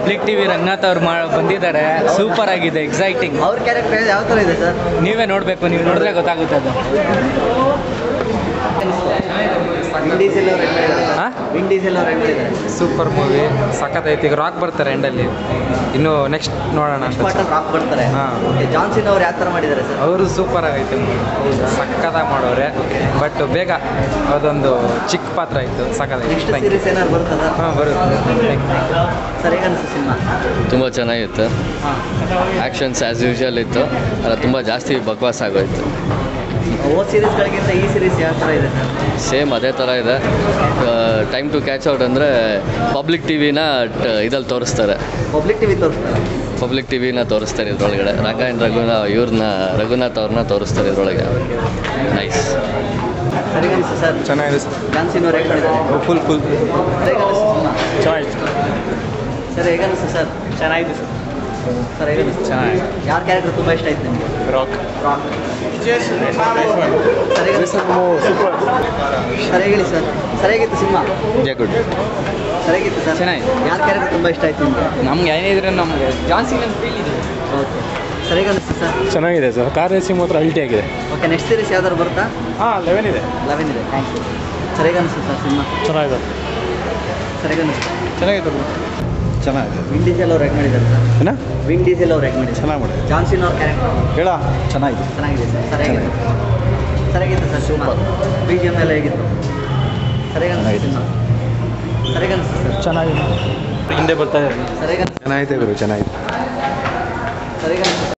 Public TV Ranganath ಅವ್ರು ಮಾ ಬಂದಿದ್ದಾರೆ ಸೂಪರ್ ಆಗಿದೆ ಎಕ್ಸೈಟಿಂಗ್ ಅವ್ರ ಕ್ಯಾರೆಕ್ಟರ್ ಯಾವ ಥರ ಇದೆ ಸರ್ ನೀವೇ ನೋಡಬೇಕು ನೀವು ನೋಡಿದ್ರೆ ಗೊತ್ತಾಗುತ್ತೆ ಅದು ವಿನ್ ಡೀಸೆಲ್ ಅವ್ರು ಹೆಂಗ್ ಮಾಡಿದ್ದಾರೆ ಹಾ? ಸರ್ ವಿನ್ ಡೀಸೆಲ್ ಅವ್ರು ಹೆಂಗ್ ಮಾಡಿದ್ದಾರೆ ಸೂಪರ್ ಮೂವಿ ಸಖತ್ತೈತಿ ಈಗ ರಾಕ್ ಬರ್ತಾರೆ ಎಂಡಲ್ಲಿ ಇನ್ನು ನೆಕ್ಸ್ಟ್ ನೋಡೋಣ ಅಂತ ಪಾರ್ಟಲ್ಲಿ ರಾಕ್ ಬರ್ತಾರೆ ಹಾ. ಓಕೆ ಜಾನ್ಸಿನ್ ಅವ್ರು ಯಾವ ಥರ ಮಾಡಿದ್ದಾರೆ ಸರ್ ಅವರು ಸೂಪರ್ ಆಗೈತೆ ಸಕ್ಕತ್ತಾಗಿ ಮಾಡೋರೆ ಬಟ್ ಬೇಗ ಅದೊಂದು ಚಿಕ್ಕ ಪಾತ್ರ ಇತ್ತು ನೆಕ್ಸ್ಟ್ ಸಖತ್ತಾಗಿ ಸೀರೀಸ್ ಏನಾದ್ರು ಬರ್ತದ ಹಾಂ ಬರುತ್ತೆ ಸರ್ ಹೇಗೆ ಅನಿಸ್ತು ಸಿನಿಮಾ ತುಂಬ ಚೆನ್ನಾಗಿತ್ತು ಹಾಂ ಆ್ಯಕ್ಷನ್ಸ್ ಆ್ಯಸ್ ಯೂಶುವಲ್ ಇತ್ತು ಅಲ್ಲ ತುಂಬ ಜಾಸ್ತಿ ಬಕ್ವಾಸ್ ಆಗೋಯ್ತು ಓ ಸೀರೀಸ್ಗಳಿಗಿಂತ ಈ ಸೀರೀಸ್ ಯಾವ ಥರ ಇದೆ ಸರ್ ಸೇಮ್ ಅದೇ ಥರ ಇದೆ ಟೈಮ್ ಟು ಕ್ಯಾಚ್ ಔಟ್ ಅಂದರೆ ಪಬ್ಲಿಕ್ ಟಿ ವಿನ ಇದಲ್ಲಿ ತೋರಿಸ್ತಾರೆ ಪಬ್ಲಿಕ್ ಟಿವಿ ತೋರಿಸ್ತಾರೆ ಪಬ್ಲಿಕ್ ಟಿ ವಿನ ತೋರಿಸ್ತಾರೆ ಇದ್ರೊಳಗಡೆ ರಂಗಾಯಣ್ ರಘುನ ಇವ್ರನ್ನ ರಘುನಾಥ್ ಅವ್ರನ್ನ ತೋರಿಸ್ತಾರೆ ಇದ್ರೊಳಗೆ ನೈಸ್ ಸರ್ ಹೇಗೆ ಅನಿಸ್ತು ಸರ್ ಚೆನ್ನಾಗಿದೆ ಸರ್ ಜಾನ್ಸಿನ್ ಅವ್ರು ಹೇಗೆ ಮಾಡಿದ್ದಾರೆ ಫುಲ್ ಫುಲ್ ಸರ್ ಹೇಗೆ ಅನಿಸ್ತು ಸಿನಿಮಾ ಚೆನ್ನಾಗಿತ್ತು ಸರ್ ಹೇಗೆ ಅನಿಸ್ತು ಸರ್ ಚೆನ್ನಾಗಿದೆ ಸರ್ ಸರ್ ಹೇಗೆ ಅನಿಸ್ತು ಚೆನ್ನಾಗಿ ಯಾರ ಕ್ಯಾರೆಕ್ಟರ್ ತುಂಬ ಇಷ್ಟ ಆಯ್ತು ನಿಮಗೆ ರಾಕ್ ರಾಕ್ ಸರ್ ಹೇಗೆ ಅನಿಸ್ತು ಸರ್ ಹೇಳಿ ಸರ್ ಸರ್ ಹೇಗಿತ್ತು ಸಿನಿಮಾ ಗುಡ್ ಸರ್ ಹೇಗಿತ್ತು ಸರ್ ಚೆನ್ನಾಗಿದೆ. ಯಾರ ಕ್ಯಾರೆಕ್ಟರ್ ತುಂಬ ಇಷ್ಟ ಆಯ್ತು ನಿಮಗೆ ನಮ್ಗೆ ಏನಿದ್ರೆ ನಮಗೆ ಜಾನ್ಸಿನ್ ಅಂತ ಫೀಲ್ ಇದೆ ಓಕೆ ಸರ್ ಹೇಗೆ ಅನಿಸ್ತು ಸರ್ ಚೆನ್ನಾಗಿದೆ ಸರ್ ಕಾರ್ ರೇಸಿಂಗ್ ಮಾತ್ರ ಅಲ್ಟಿ ಆಗಿದೆ ಓಕೆ ನೆಕ್ಸ್ಟ್ ಸೀರೀಸ್ ಯಾವ್ದಾದ್ರು ಬರುತ್ತಾ ಹಾಂ ಲೆವೆನ್ ಇದೆ ಲೆವೆನ್ ಇದೆ ಥ್ಯಾಂಕ್ ಯು ಸರ್ ಹೇಗೆ ಅನಿಸ್ತು ಸರ್ ಸಿನಿಮಾ ಚೆನ್ನಾಗಿದೆ ಸರ್ ಹೇಗೆ ಅನಿಸ್ತು ಚೆನ್ನಾಗಿದೆ ಚೆನ್ನಾಗಿದೆ ವಿನ್ ಡೀಸೆಲ್ ಅವ್ರು ಹೇಗೆ ಮಾಡಿದ್ದಾರೆ ಸರ್ ಏನ ವಿನ್ ಡೀಸೆಲ್ ಅವ್ರು ಹೇಗೆ ಮಾಡಿದ್ದಾರೆ ಚೆನ್ನಾಗಿ ಮಾಡಿದೆ ಜಾನ್ಸಿನ್ ಅವ್ರ ಕ್ಯಾರೆಕ್ಟರ್ ಹೇಳ ಚೆನ್ನಾಗಿದೆ ಚೆನ್ನಾಗಿದೆ ಸರ್ ಸರ್ ಹೇಗಿತ್ತು ಸರ್ ಹೇಗಿತ್ತು sir super B G M ಎಲ್ಲ ಹೇಗಿತ್ತು ಸರ್ ಹೇಗೆ ಅನಿಸ್ತು ಸಿನಿಮಾ ಸರ್ ಹೇಗೆ ಅನಿಸ್ತು ಸರ್ ಚೆನ್ನಾಗಿದೆ ಹಿಂದೆ ಬರ್ತಾ ಇದೆ ಸರ್ ಹೇಗೆ ಅನಿಸ್ತು ಚೆನ್ನಾಗಿದೆ ಗುರು ಚೆನ್ನಾಗಿದೆ ಸರ್ ಹೇಗೆ ಅನಿಸ್ತು